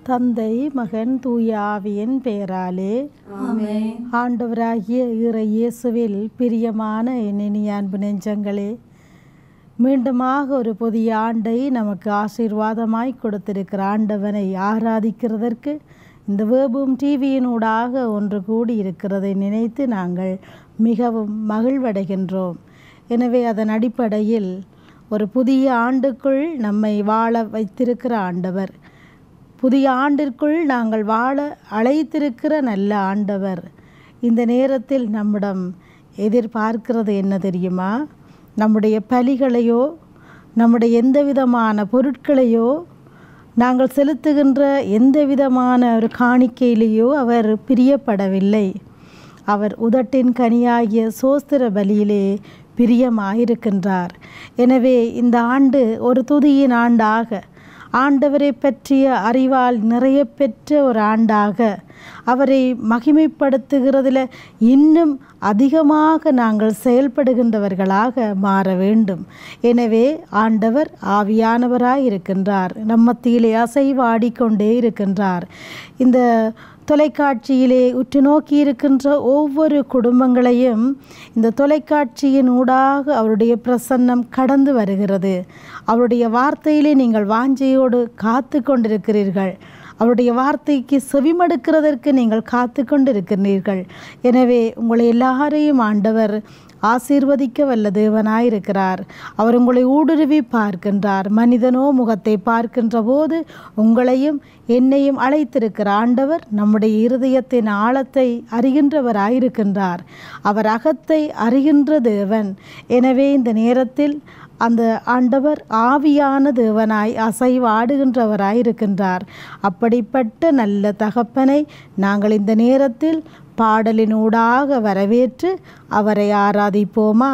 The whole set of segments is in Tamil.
தந்தை மகன் தூய ஆவியின் பெயராலே ஆமென் ஆண்டவராகிய இறை இயேசுவில் பிரியமான என் இனிய அன்பு நெஞ்சங்களே மீண்டுமாக ஒரு புதிய ஆண்டை நமக்கு ஆசீர்வாதமாய் கொடுத்திருக்கிற ஆண்டவனை ஆராதிக்கிறதற்கு இந்த வேபும் டிவியினூடாக ஒன்று கூடி இருக்கிறதை நினைத்து நாங்கள் மிகவும் மகிழ்வடைகின்றோம் எனவே அதன் அடிப்படையில் ஒரு புதிய ஆண்டுக்குள் நம்மை வாழ வைத்திருக்கிற ஆண்டவர் புதிய ஆண்டிற்குள் நாங்கள் வாழ அழைத்திருக்கிற நல்ல ஆண்டவர் இந்த நேரத்தில் நம்மிடம் எதிர்பார்க்கிறது என்ன தெரியுமா நம்முடைய பலிகளையோ நம்முடைய எந்த விதமான பொருட்களையோ நாங்கள் செலுத்துகின்ற எந்த விதமான ஒரு காணிக்கையிலேயோ அவர் பிரியப்படவில்லை அவர் உதட்டின் கனியாகிய சோஸ்திர பலியிலே பிரியமாயிருக்கின்றார் எனவே இந்த ஆண்டு ஒரு துதியின் ஆண்டாக ஆண்டவரை பற்றிய அறிவால் நிறைய பெற்ற ஒரு ஆண்டாக அவரை மகிமைப்படுத்துகிறதில் இன்னும் அதிகமாக நாங்கள் செயல்படுகின்றவர்களாக மாற வேண்டும் எனவே ஆண்டவர் ஆவியானவராய் இருக்கின்றார் நம்மத்தியிலே அசைவாடிக்கொண்டே இருக்கின்றார் இந்த தொலைக்காட்சியிலே உற்று நோக்கி இருக்கின்ற ஒவ்வொரு குடும்பங்களையும் இந்த தொலைக்காட்சியின் ஊடாக அவருடைய பிரசன்னம் கடந்து வருகிறது அவருடைய வார்த்தையிலே நீங்கள் வாஞ்சையோடு காத்து கொண்டிருக்கிறீர்கள் அவருடைய வார்த்தைக்கு செவிமடுக்கிறதற்கு நீங்கள் காத்து கொண்டிருக்கிறீர்கள் எனவே உங்களை எல்லாரையும் ஆண்டவர் ஆசீர்வதிக்க வல்ல தேவனாயிருக்கிறார் அவர் உங்களை ஊடுருவி பார்க்கின்றார் மனிதனோ முகத்தை பார்க்கின்ற போது உங்களையும் என்னையும் அழைத்திருக்கிற ஆண்டவர் நம்முடைய இருதயத்தின் ஆழத்தை அறிகின்றவராயிருக்கின்றார் அவர் அகத்தை அறிகின்ற தேவன் எனவே இந்த நேரத்தில் அந்த ஆண்டவர் ஆவியான தேவனாய் அசைவாடுகின்றவராய் இருக்கின்றார் அப்படிப்பட்ட நல்ல தகப்பனை நாங்கள் இந்த நேரத்தில் பாடலினூடாக வரவேற்று அவரை ஆராதிப்போமா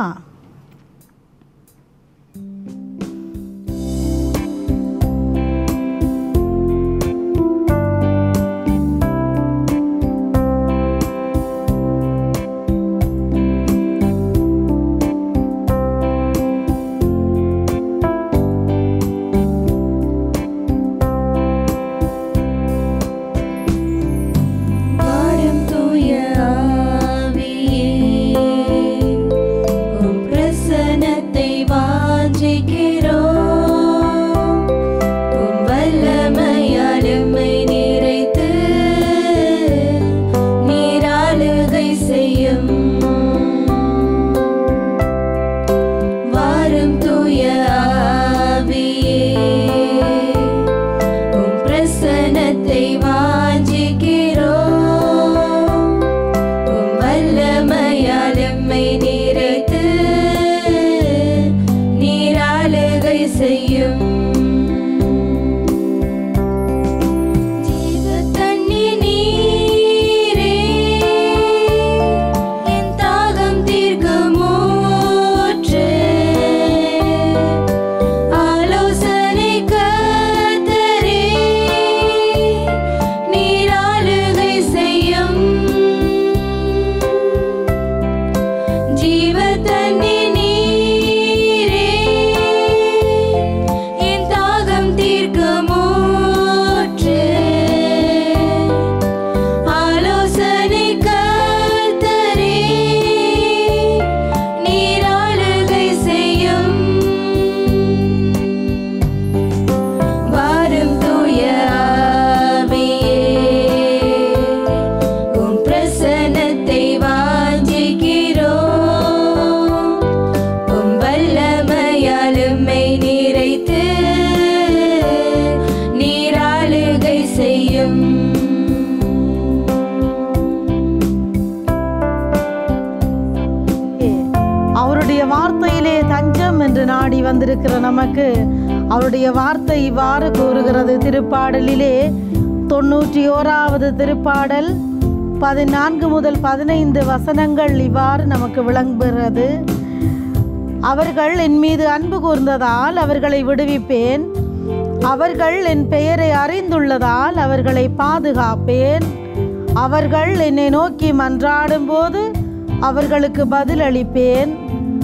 வாரும் தூய ஆவியே உம் பிரசன்னத்தை வாஞ்சிக்கிறோம் உம் வல்லமையால் எம்மை நிறைத்து நீராளுகை செய்யும் வாரும் தூய ஆவியே உம் பிரசன்னத்தை வாஞ்சிக்கிறோம் உம் வல்லமையால் எம்மை நிறைத்து நீராளுகை செய்யும் ஜீவ தண்ணி நீரே என் தாகம் தீர்க்கும் ஊற்று ஆலோசனை கர்த்தரே நீராளுகை செய்யும் ஜீவ தண்ணி நீரே என் தாகம் தீர்க்கும் ஊற்று ஆலோசனை கர்த்தரே நீராளுகை செய்யும் வாரும் தூய ஆவியே உம் பிரசன்னத்தை வாஞ்சிக்கிறோம் உம் வல்லமையால் எம்மை நிறைத்து நீராளுகை செய்யும் அவருடைய வார்த்தையிலே தஞ்சம் என்று நாடி வந்திருக்கிற நமக்கு அவருடைய வார்த்தை இவ்வாறு கூறுகிறது திருப்பாடலிலே தொண்ணூற்றி ஓராவது திருப்பாடல் பதினான்கு முதல் பதினைந்து வசனங்கள் இவ்வாறு நமக்கு விளங்குகிறது அவர்கள் என் மீது அன்பு கூர்ந்ததால் அவர்களை விடுவிப்பேன் அவர்கள் என் பெயரை அறிந்துள்ளதால் அவர்களை பாதுகாப்பேன் அவர்கள் என்னை நோக்கி மன்றாடும்போது அவர்களுக்கு பதிலளிப்பேன்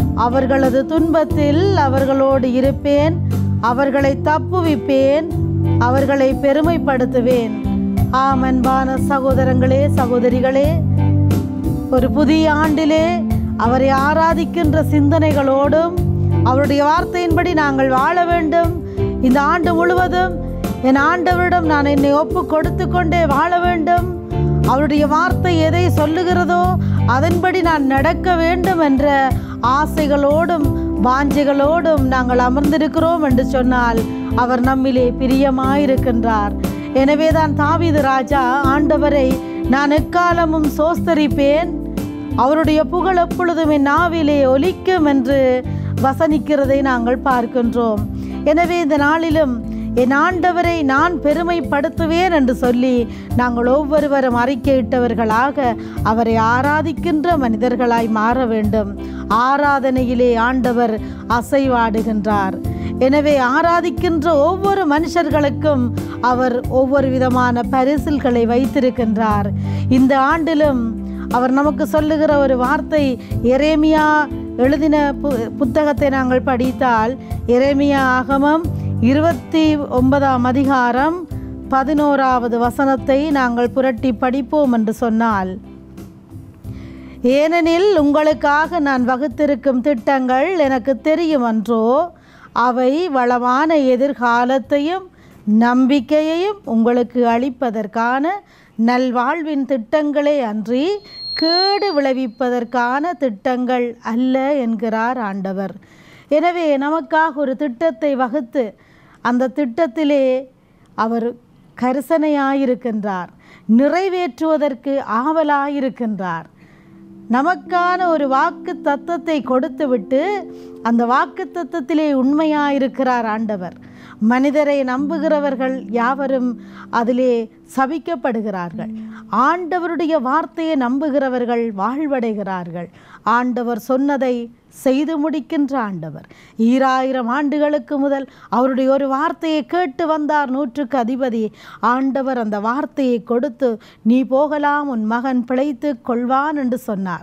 அவர்களது துன்பத்தில் அவர்களோடு இருப்பேன் அவர்களை தப்புவிப்பேன் அவர்களை பெருமைப்படுத்துவேன் ஆம் அன்பான சகோதரங்களே சகோதரிகளே ஒரு புதிய ஆண்டிலே அவரை ஆராதிக்கின்ற சிந்தனைகளோடும் அவருடைய வார்த்தையின்படி நாங்கள் வாழ வேண்டும் இந்த ஆண்டு முழுவதும் என் ஆண்டவரிடம் நான் என்னை ஒப்பு கொடுத்து கொண்டே வாழ வேண்டும் அவருடைய வார்த்தை எதை சொல்லுகிறதோ அதன்படி நான் நடக்க வேண்டும் என்ற ஆசைகளோடும் வாஞ்சைகளோடும் நாங்கள் அமர்ந்திருக்கிறோம் என்று சொன்னால் அவர் நம்மிலே பிரியமாயிருக்கின்றார் எனவேதான் தாவீது ராஜா ஆண்டவரை நான் எக்காலமும் சோஸ்தரிப்பேன் அவருடைய புகழ் எப்பொழுதும் என் நாவிலே ஒலிக்கும் என்று வசனிக்கிறதை நாங்கள் பார்க்கின்றோம் எனவே இந்த நாளிலும் என் ஆண்டவரை நான் பெருமைப்படுத்துவேன் என்று சொல்லி நாங்கள் ஒவ்வொருவரும் அறிக்கையிட்டவர்களாக அவரை ஆராதிக்கின்ற மனிதர்களாய் மாற வேண்டும் ஆராதனையிலே ஆண்டவர் அசைவாடுகின்றார் எனவே ஆராதிக்கின்ற ஒவ்வொரு மனுஷர்களுக்கும் அவர் ஒவ்வொரு விதமான பரிசில்களை வைத்திருக்கின்றார் இந்த ஆண்டிலும் அவர் நமக்கு சொல்லுகிற ஒரு வார்த்தை எரேமியா எழுதின பு புத்தகத்தை நாங்கள் படித்தால் எரேமியா ஆகமம் இருபத்தி ஒன்பதாம் அதிகாரம் பதினோராவது வசனத்தை நாங்கள் புரட்டி படிப்போம் என்று சொன்னால் ஏனெனில் உங்களுக்காக நான் வகுத்திருக்கும் திட்டங்கள் எனக்கு தெரியும் அன்றோ அவை வளமான எதிர்காலத்தையும் நம்பிக்கையையும் உங்களுக்கு அளிப்பதற்கான நல்வாழ்வின் திட்டங்களே அன்றி கேடு விளைவிப்பதற்கான திட்டங்கள் அல்ல என்கிறார் ஆண்டவர் எனவே நமக்காக ஒரு திட்டத்தை வகுத்து அந்த திட்டத்திலே அவர் கரிசனையாயிருக்கின்றார் நிறைவேற்றுவதற்கு ஆவலாயிருக்கின்றார் நமக்கான ஒரு வாக்கு தத்துவத்தை கொடுத்துவிட்டு அந்த வாக்கு தத்துவத்திலே உண்மையாயிருக்கிறார் ஆண்டவர் மனிதரை நம்புகிறவர்கள் யாவரும் அதிலே சபிக்கப்படுகிறார்கள் ஆண்டவருடைய வார்த்தையை நம்புகிறவர்கள் வாழ்வடைகிறார்கள் ஆண்டவர் சொன்னதை செய்து முடிக்கின்ற ஆண்டவர் ஈராயிரம் ஆண்டுகளுக்கு முதல் அவருடைய ஒரு வார்த்தையை கேட்டு வந்தார் நூற்றுக்கு அதிபதி ஆண்டவர் அந்த வார்த்தையை கொடுத்து நீ போகலாம் உன் மகன் பிழைத்து கொள்வான் என்று சொன்னார்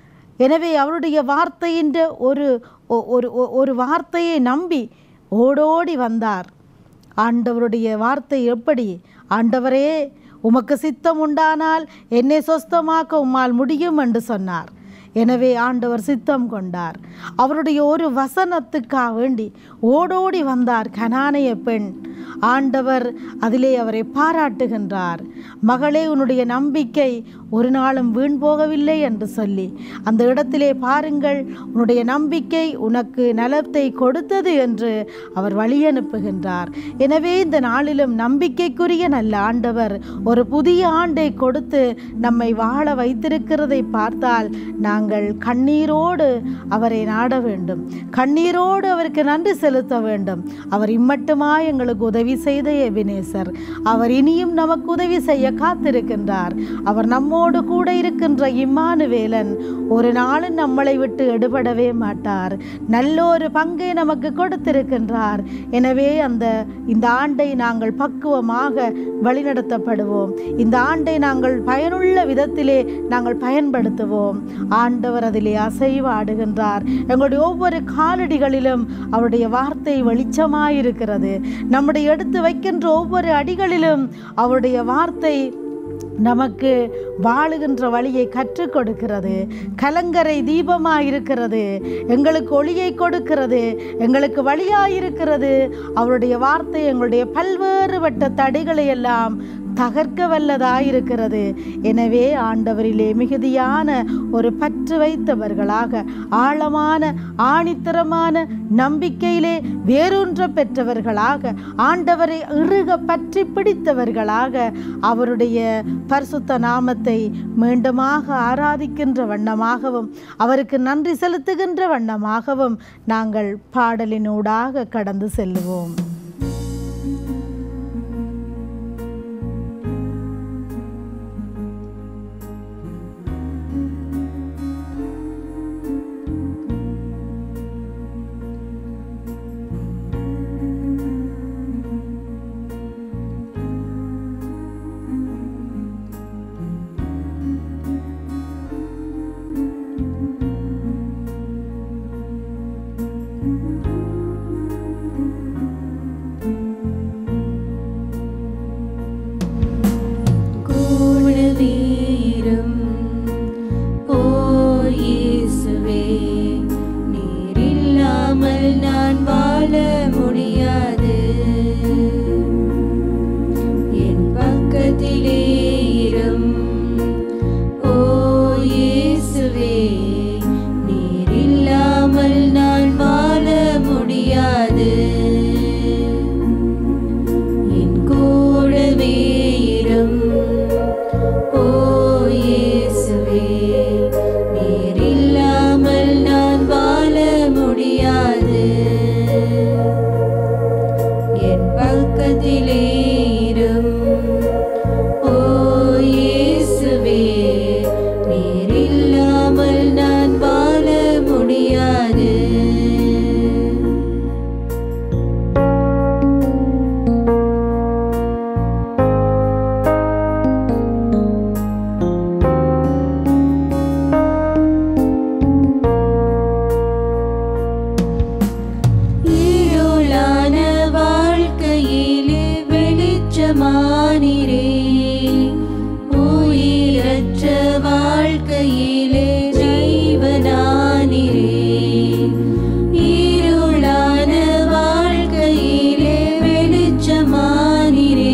எனவே அவருடைய வார்த்தையின் ஒரு ஒ- ஒரு ஒ- ஒரு வார்த்தையை நம்பி ஓடோடி வந்தார் ஆண்டவருடைய வார்த்தை எப்படி ஆண்டவரே உமக்கு சித்தம் உண்டானால் என்னை சொஸ்தமாக்க உம்மால் முடியும் என்று சொன்னார் எனவே ஆண்டவர் சித்தம் கொண்டார் அவருடைய ஒரு வசனத்துக்காக வேண்டி ஓடோடி வந்தார் கனானைய பெண் ஆண்டவர் அதிலே அவரை பாராட்டுகின்றார் மகளே உன்னுடைய நம்பிக்கை ஒரு நாளும் வீண் போகவில்லை என்று சொல்லி அந்த இடத்திலே பாருங்கள் உன்னுடைய நம்பிக்கை உனக்கு நலத்தை கொடுத்தது என்று அவர் வழி அனுப்புகின்றார் எனவே இந்த நாளிலும் நம்பிக்கைக்குரிய நல்ல ஆண்டவர் ஒரு புதிய ஆண்டை கொடுத்து நம்மை வாழ வைத்திருக்கிறதை பார்த்தால் நாங்கள் கண்ணீரோடு அவரை நாட வேண்டும் கண்ணீரோடு அவருக்கு நன்றி செலுத்த வேண்டும் அவர் இம்மட்டுமா எங்களுக்கு உதவி செய்த எபினேசர் அவர் இனியும் நமக்கு உதவி செய்ய காத்திருக்கின்றார் அவர் நம்மோடு கூட இருக்கின்ற இம்மானுவேலன் ஒரு நாளும் நம்மளை விட்டு எடுபடவே மாட்டார் நல்ல ஒரு பங்கை நமக்கு கொடுத்திருக்கின்றார் எனவே அந்த இந்த ஆண்டை நாங்கள் பக்குவமாக வழிநடத்தப்படுவோம் இந்த ஆண்டை நாங்கள் பயனுள்ள விதத்திலே நாங்கள் பயன்படுத்துவோம் ஆண்டவர் அதிலே அசைவாடுகின்றார் எங்களுடைய ஒவ்வொரு காலடிகளிலும் அவருடைய வார்த்தை வெளிச்சமாயிருக்கிறது நம்முடைய எடுத்து வைக்கின்ற ஒவ்வொரு அடிகளிலும் அவருடைய வார்த்தை நமக்கு வாழுகின்ற வழியை கற்றுக் கொடுக்கிறது கலங்கரை தீபமாக இருக்கிறது எங்களுக்கு ஒளியை கொடுக்கிறது எங்களுக்கு வழியாக இருக்கிறது அவருடைய வார்த்தை எங்களுடைய பல்வேறுபட்ட தடைகளை எல்லாம் தகர்க்க வல்லதாய் இருக்கிறது எனவே ஆண்டவரிலே மிகுதியான ஒரு பற்று வைத்தவர்களாக ஆழமான ஆணித்தரமான நம்பிக்கையிலே வேரூன்ற பெற்றவர்களாக ஆண்டவரை இறுக பற்றி பிடித்தவர்களாக அவருடைய பரிசுத்த நாமத்தை மீண்டுமாக ஆராதிக்கின்ற வண்ணமாகவும் அவருக்கு நன்றி செலுத்துகின்ற வண்ணமாகவும் நாங்கள் பாடலினூடாக கடந்து செல்லுவோம் வெளிச்சமானிரே உயிரற்ற வாழ்க்கையிலே ஜீவனானிரே இருளான வாழ்க்கையிலே வெளிச்சமானிரே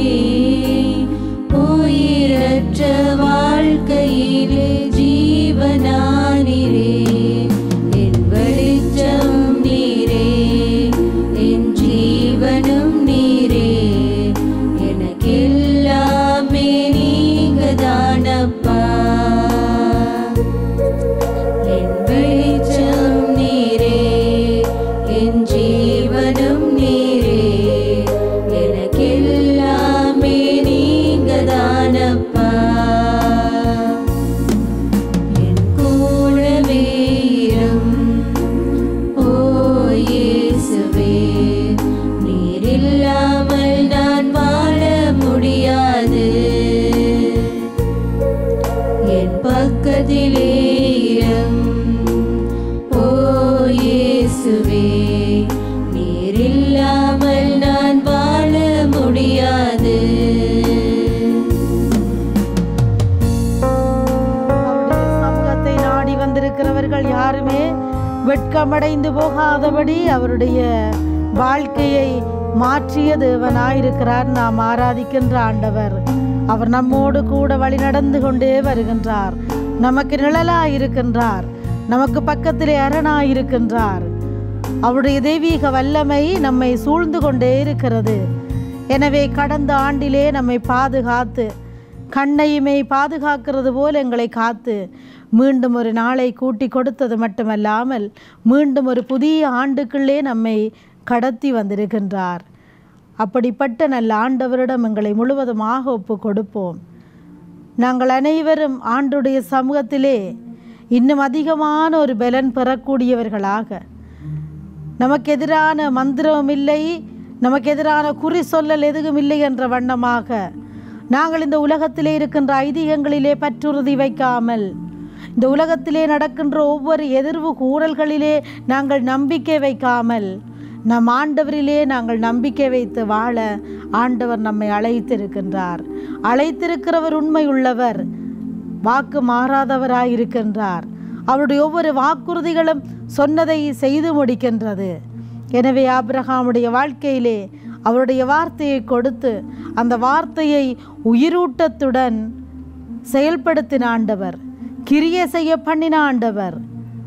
உயிரற்ற வாழ்க்கையிலே ஜீவனானிரே என் வெளிச்சம் நீரே என் ஜீவனும் நீரே எனக்கெல்லாமே நீங்க தானப்பா என் வெளிச்சம் நீரே என் ஜீவனும் நீரே எனக்கெல்லாமே நீங்க தானப்பா என் கூடவே இரும் ஓ இயேசுவே நீர் இல்லாமல் நான் வாழ முடியாது என் பக்கத்திலே இரும் ஓ இயேசுவே நீர் இல்லாமல் நான் வாழ முடியாது அவருடைய சமூகத்தை நாடி வந்திருக்கிறவர்கள் யாருமே வெட்கமடைந்து போகாதபடி அவருடைய வாழ்க்கையை மாற்றிய தேவனாயிருக்கிறார் நாம் ஆராதிக்கின்ற ஆண்டவர் அவர் நம்மோடு கூட வழி நடந்து கொண்டே வருகின்றார் நமக்கு நிழலாயிருக்கின்றார் நமக்கு பக்கத்திலே அரணாயிருக்கின்றார் அவருடைய தெய்வீக வல்லமை நம்மை சூழ்ந்து கொண்டே இருக்கிறது எனவே கடந்த ஆண்டிலே நம்மை பாதுகாத்து கண்ணையுமே பாதுகாக்கிறது போல் எங்களை காத்து மீண்டும் ஒரு நாளை கூட்டி கொடுத்தது மட்டுமல்லாமல் மீண்டும் ஒரு புதிய ஆண்டுக்குள்ளே நம்மை கடத்தி வந்திருக்கின்றார் அப்படிப்பட்ட நல்ல ஆண்டவரிடம் எங்களை முழுவதுமாக ஒப்பு கொடுப்போம் நாங்கள் அனைவரும் ஆண்டுடைய சமூகத்திலே இன்னும் அதிகமான ஒரு பலன் பெறக்கூடியவர்களாக நமக்கு எதிரான மந்திரம் இல்லை நமக்கு எதிரான குறி சொல்லல் எதுவும் இல்லை என்ற வண்ணமாக நாங்கள் இந்த உலகத்திலே இருக்கின்ற ஐதீகங்களிலே பற்றுறுதி வைக்காமல் இந்த உலகத்திலே நடக்கின்ற ஒவ்வொரு எதிர்வு கூறல்களிலே நாங்கள் நம்பிக்கை வைக்காமல் நம் ஆண்டவரிலே நாங்கள் நம்பிக்கை வைத்து வாழ ஆண்டவர் நம்மை அழைத்திருக்கின்றார் அழைத்திருக்கிறவர் உண்மையுள்ளவர் வாக்கு மாறாதவராய் இருக்கின்றார் அவருடைய ஒவ்வொரு வாக்குறுதிகளும் சொன்னதை செய்து முடிக்கின்றது எனவே ஆபிரகாமுடைய வாழ்க்கையிலே அவருடைய வார்த்தையை கொடுத்து அந்த வார்த்தையை உயிரூட்டத்துடன் செயல்படுத்தின ஆண்டவர் கிரிய செய்ய பண்ணின ஆண்டவர்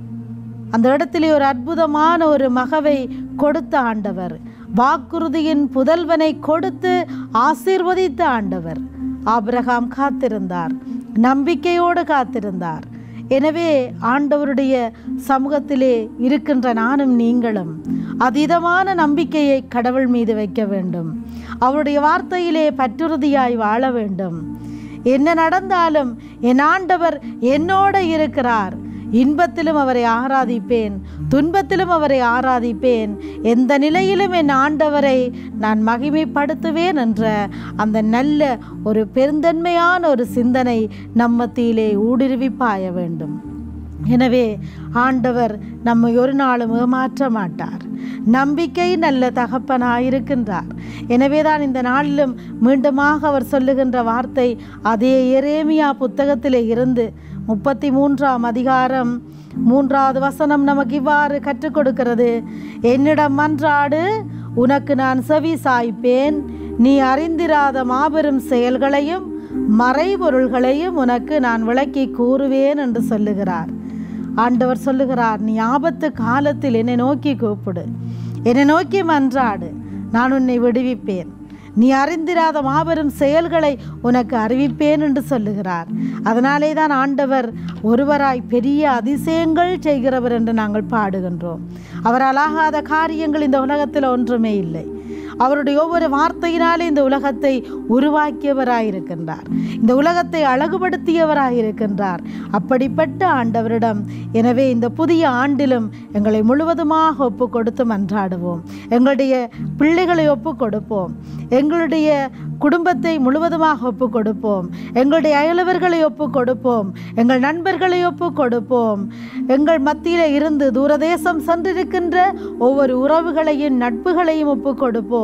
அந்த இடத்திலே ஒரு அற்புதமான ஒரு மகவை கொடுத்த ஆண்டவர் வாக்குறுதியின் புதல்வனை கொடுத்து ஆசீர்வதித்த ஆண்டவர் ஆபிரகாம் காத்திருந்தார் நம்பிக்கையோடு காத்திருந்தார் எனவே ஆண்டவருடைய சமூகத்திலே இருக்கின்ற நானும் நீங்களும் அதீதமான நம்பிக்கையை கடவுள் மீது வைக்க வேண்டும் அவருடைய வார்த்தையிலே பற்றுறுதியாய் வாழ வேண்டும் என்ன நடந்தாலும் என் ஆண்டவர் என்னோட இருக்கிறார் இன்பத்திலும் அவரை ஆராதிப்பேன் துன்பத்திலும் அவரை ஆராதிப்பேன் எந்த நிலையிலும் என் ஆண்டவரை நான் மகிமைப்படுத்துவேன் என்ற அந்த நல்ல ஒரு பெருந்தன்மையான ஒரு சிந்தனை நம்மத்திலே ஊடுருவி பாய வேண்டும் எனவே ஆண்டவர் நம்மை ஒரு நாளும் ஏமாற்ற மாட்டார் நம்பிக்கை நல்ல தகப்பனாயிருக்கின்றார் எனவே தான் இந்த நாளிலும் மீண்டுமாக அவர் சொல்லுகின்ற வார்த்தை அதே எரேமியா புத்தகத்திலே இருந்து முப்பத்தி மூன்றாம் அதிகாரம் மூன்றாவது வசனம் நமக்கு இவ்வாறு கற்றுக் கொடுக்கிறது என்னிடம் மன்றாடு உனக்கு நான் செவி சாய்ப்பேன் நீ அறிந்திராத மாபெரும் செயல்களையும் மறைபொருள்களையும் உனக்கு நான் விளக்கி கூறுவேன் என்று சொல்லுகிறார் ஆண்டவர் சொல்லுகிறார் நீ ஆபத்து காலத்தில் என்னை நோக்கி கூப்பிடு என்னை நோக்கி மன்றாடு நான் உன்னை விடுவிப்பேன் நீ அறிந்திராத மாபெரும் செயல்களை உனக்கு அறிவிப்பேன் என்று சொல்லுகிறார் அதனாலே தான் ஆண்டவர் ஒருவராய் பெரிய அதிசயங்கள் செய்கிறவர் என்று நாங்கள் பாடுகின்றோம் அவரால் ஆகாத காரியங்கள் இந்த உலகத்தில் ஒன்றுமே இல்லை அவருடைய ஒவ்வொரு வார்த்தையினாலே இந்த உலகத்தை உருவாக்கியவராயிருக்கின்றார் இந்த உலகத்தை அழகுபடுத்தியவராயிருக்கின்றார் அப்படிப்பட்ட ஆண்டவரிடம் எனவே இந்த புதிய ஆண்டிலும் எங்களை முழுவதுமாக ஒப்பு கொடுத்து மன்றாடுவோம் எங்களுடைய பிள்ளைகளை ஒப்பு கொடுப்போம் எங்களுடைய குடும்பத்தை முழுவதுமாக ஒப்பு கொடுப்போம் எங்களுடைய அயலவர்களை ஒப்பு கொடுப்போம் எங்கள் நண்பர்களை ஒப்பு கொடுப்போம் எங்கள் மத்தியில் இருந்து தூரதேசம் சென்றிருக்கின்ற ஒவ்வொரு உறவுகளையும் நட்புகளையும் ஒப்பு கொடுப்போம்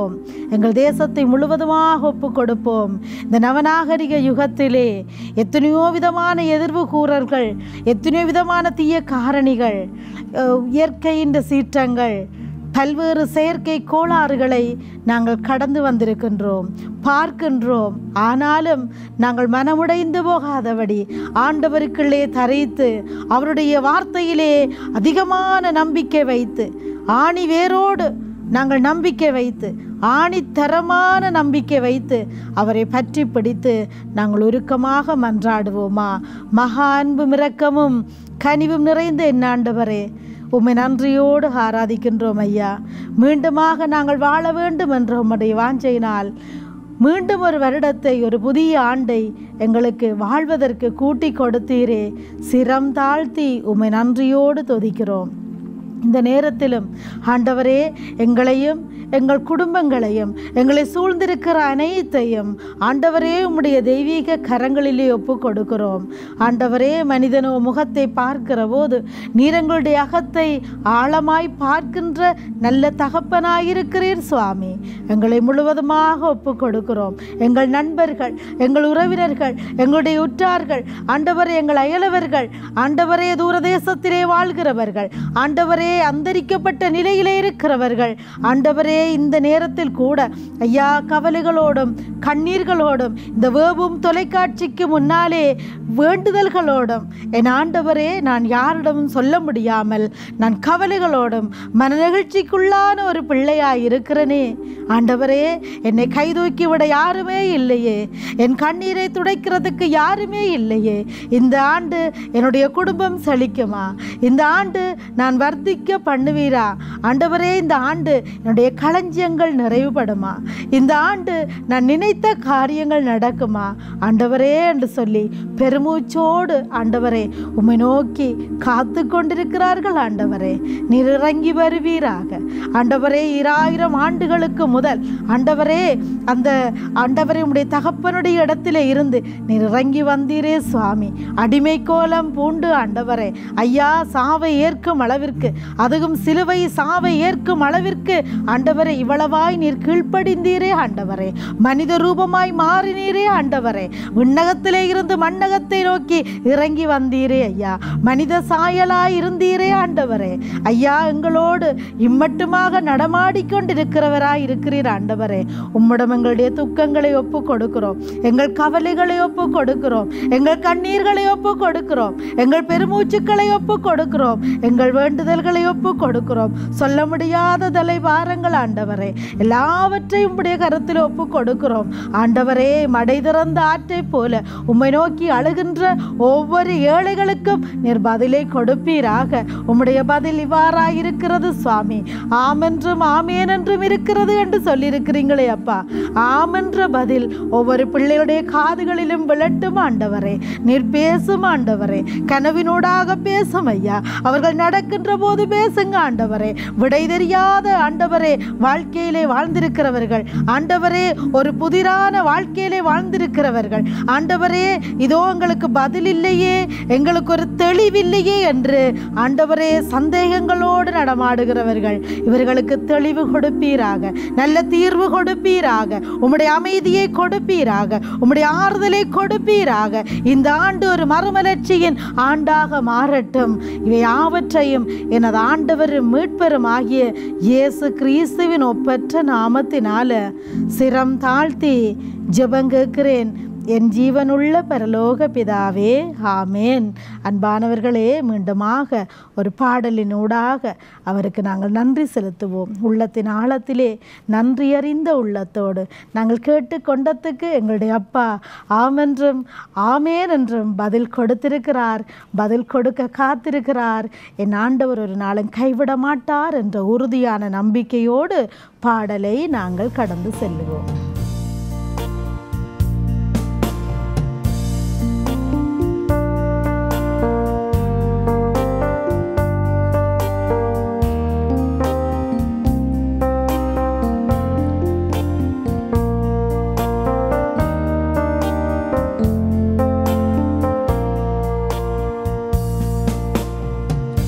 கொடுப்போம் எங்கள் தேசத்தை முழுவதுமாக ஒப்பு கொடுப்போம் இந்த நவநாகரிக யுகத்திலே எத்தனையோ விதமான எதிர்வு கூறல்கள் எத்தனையோ விதமான தீய காரணிகள் அஹ், இயற்கையின் சீற்றங்கள் பல்வேறு செயற்கை கோளாறுகளை நாங்கள் கடந்து வந்திருக்கின்றோம் பார்க்கின்றோம் ஆனாலும் நாங்கள் மனமுடைந்து போகாதபடி ஆண்டவருக்குள்ளே தரைத்து அவருடைய வார்த்தையிலே அதிகமான நம்பிக்கை வைத்து ஆணி வேரோடு நாங்கள் நம்பிக்கை வைத்து ஆணித்தரமான நம்பிக்கை வைத்து அவரை பற்றி பிடித்து நாங்கள் உருக்கமாக மன்றாடுவோமா மகா அன்பும் இரக்கமும் கனிவும் நிறைந்த என் ஆண்டவரே உம்மை நன்றியோடு ஆராதிக்கின்றோம் ஐயா மீண்டுமாக நாங்கள் வாழ வேண்டும் என்ற உம்முடைய வாஞ்சையினால் மீண்டும் ஒரு வருடத்தை ஒரு புதிய ஆண்டை எங்களுக்கு வாழ்வதற்கு கூட்டி கொடுத்தீரே சிரம் தாழ்த்தி உம்மை நன்றியோடு துதிக்கிறோம் இந்த நேரத்திலும் ஆண்டவரே எங்களையும் எங்கள் குடும்பங்களையும் எங்களை சூழ்ந்திருக்கிற அனைத்தையும் ஆண்டவரே உம்முடைய தெய்வீக கரங்களிலே ஒப்பு கொடுக்கிறோம் ஆண்டவரே மனிதனோ முகத்தை பார்க்கிற போது நீரங்களுடைய அகத்தை ஆழமாய் பார்க்கின்ற நல்ல தகப்பனாயிருக்கிறீர் சுவாமி எங்களை முழுவதுமாக ஒப்பு கொடுக்கிறோம் எங்கள் நண்பர்கள் எங்கள் உறவினர்கள் எங்களுடைய உற்றார்கள் ஆண்டவரே எங்கள் அயலவர்கள் ஆண்டவரே தூரதேசத்திலே வாழ்கிறவர்கள் ஆண்டவரே அந்தரிக்கப்பட்ட நிலையிலே இருக்கிறவர்கள் ஆண்டவரே இந்த நேரத்தில் கூட ஐயா கவலைகளோடும் கண்ணீர்களோடும் இந்த வேவும் தொலைக்காட்சிக்கு முன்னாலே வேண்டுதல்களோடும் என் ஆண்டவரே நான் யாரிடமும் சொல்ல முடியாமல் நான் கவலைகளோடும் மனநெகிழ்ச்சிக்குள்ளான ஒரு பிள்ளையாய் இருக்கிறனே ஆண்டவரே என்னை கைதூக்கி விட யாருமே இல்லையே என் கண்ணீரை துடைக்கிறதுக்கு யாருமே இல்லையே இந்த ஆண்டு என்னுடைய குடும்பம் செழிக்குமா இந்த ஆண்டு நான் வர்த்திக்க பண்ணுவீரா ஆண்டவரே இந்த ஆண்டு என்னுடைய களஞ்சியங்கள் நிறைவுபடுமா இந்த ஆண்டு நான் நினைத்த காரியங்கள் நடக்குமா ஆண்டவரே என்று சொல்லி பெருமூச்சோடு ஆண்டவரே உம்மை நோக்கி காத்து கொண்டிருக்கிறார்கள் ஆண்டவரே நீர் இறங்கி வருவீராக ஆண்டவரே இராயிரம் ஆண்டுகளுக்கு முதல் ஆண்டவரே அந்த ஆண்டவரே உம்முடைய தகப்பனுடைய இடத்திலே இருந்து நீர் இறங்கி வந்தீரே சுவாமி அடிமை கோலம் பூண்டு ஆண்டவரே ஐயா சாவை ஏற்கும் அளவிற்கு அதுவும் சிலுவை சாவை ஏற்கும் அளவிற்கு ஆண்டவரே இவ்வளவாய் நீர் கீழ்ப்படிந்தீரே ஆண்டவரே மனித ரூபமாய் மாறினீரே ஆண்டவரே விண்ணகத்திலே இருந்து மண்ணகத்தை நோக்கி இறங்கி வந்தீரே ஐயா மனித சாயலாய் இருந்தீரே ஆண்டவரே ஐயா எங்களோடு இம்மட்டுமாக நடமாடிக்கொண்டிருக்கிறவராய் இருக்கிறீர் ஆண்டவரே உம்மிடம் எங்களுடைய துக்கங்களை ஒப்பு கொடுக்கிறோம் எங்கள் கவலைகளை ஒப்பு கொடுக்கிறோம் எங்கள் கண்ணீர்களை ஒப்பு கொடுக்கிறோம் எங்கள் பெருமூச்சுக்களை ஒப்பு கொடுக்கிறோம் எங்கள் வேண்டுதல்களை ஒப்பு கொடுக்கிறோம் சொல்ல முடியாத தலை பாரங்கள் ஆண்டவரே எல்லாவற்றையும் உம்முடைய கருத்தில் ஒப்பு கொடுக்கிறோம் ஆண்டவரே மடை திறந்த ஆற்றை போல உம்மை நோக்கி அழுகின்ற ஒவ்வொரு ஏழைகளுக்கும் நீர் பதிலை கொடுப்பீராக உம்முடைய பதில் இவ்வாறாய் இருக்கிறது சுவாமி ஆமென்றும் ஆமேன் என்றும் இருக்கிறது என்று சொல்லியிருக்கிறீங்களே அப்பா ஆமென்ற பதில் ஒவ்வொரு பிள்ளையுடைய காதுகளிலும் விழட்டும் ஆண்டவரே நீர் பேசும் ஆண்டவரே கனவினூடாக பேசும் ஐயா அவர்கள் நடக்கின்ற போது பேசுங்க ஆண்டவரே விடை தெரியாத ஆண்டவரே வாழ்க்கையிலே வாழ்ந்திருக்கிறவர்கள் ஆண்டவரே ஒரு புதிரான வாழ்க்கையிலே வாழ்ந்திருக்கிறவர்கள் ஆண்டவரே இதோ எங்களுக்கு பதில் இல்லையே எங்களுக்கு ஒரு தெளிவில்லையே என்று ஆண்டவரே சந்தேகங்களோடு நடமாடுகிறவர்கள் இவர்களுக்கு தெளிவு கொடுப்பீராக நல்ல தீர்வு கொடுப்பீராக உம்முடைய அமைதியை கொடுப்பீராக உம்முடைய ஆறுதலை கொடுப்பீராக இந்த ஆண்டு ஒரு மறுமலர்ச்சியின் ஆண்டாக மாறட்டும் இவை யாவற்றையும் எனது ஆண்டவரும் மீட்பெரும் ஆகிய இயேசு கிறிஸ்துவின் ஒப்பற்ற நாமத்தினால சிரம் தாழ்த்தி ஜெபம் கேட்கிறேன் என் ஜீவனுள்ள பரலோக பிதாவே ஆமேன் அன்பானவர்களே மீண்டுமாக ஒரு பாடலினூடாக அவருக்கு நாங்கள் நன்றி செலுத்துவோம் உள்ளத்தின் ஆழத்திலே நன்றி அறிந்த உள்ளத்தோடு நாங்கள் கேட்டுக்கொண்டதுக்கு எங்களுடைய அப்பா ஆமென்றும் ஆமேன் என்றும் பதில் கொடுத்திருக்கிறார் பதில் கொடுக்க காத்திருக்கிறார் என் ஆண்டவர் ஒரு நாளும் கைவிட மாட்டார் என்ற உறுதியான நம்பிக்கையோடு பாடலை நாங்கள் கடந்து செல்லுவோம்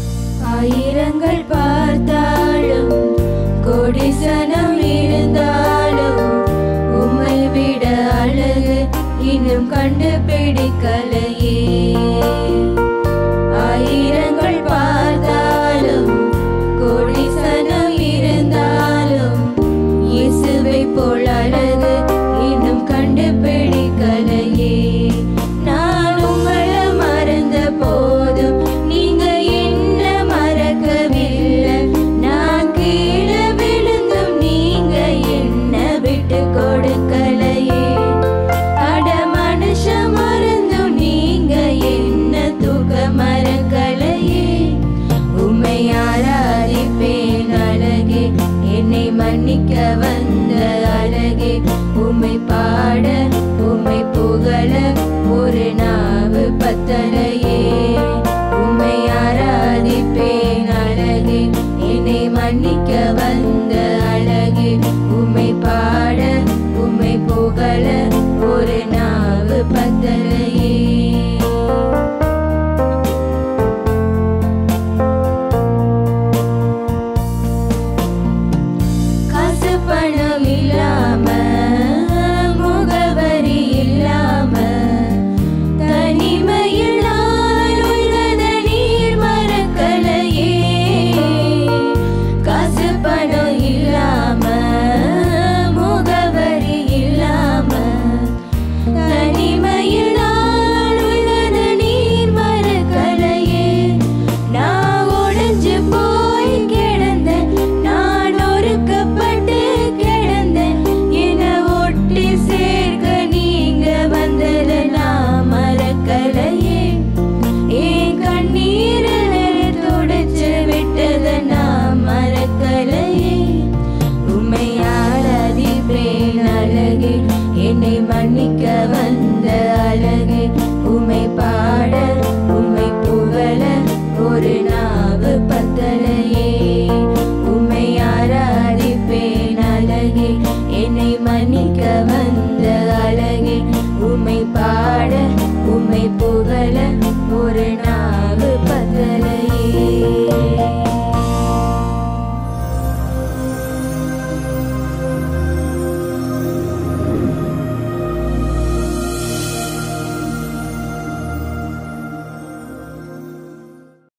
ஆயிரங்கள் பார்த்தாலும் கோடி சனம் இருந்தாலும் இன்னும் கண்டுபிடிக்கலையே ஆயிரங்கள் பார்த்தாலும் கோடிசனம் இருந்தாலும் இயேசுவை போல் அழகு இன்னும் கண்டுபிடிக்கலையே நான் உங்களை மறந்த போதும் நீங்க என்ன மறக்கவில்லை நான் கீழே விழுந்தும் நீங்க என்ன விட்டு கொடுக்கலையே அட மனுஷ மறந்தும் நீங்க என்ன தூக்க மறக்கலையே உம்மை ஆராதிப்பேன் அழகே என்னை மன்னிக்க வந்த அழகே உம்மை பாட உம்மை புகழ ஒரு நாவு பத்தல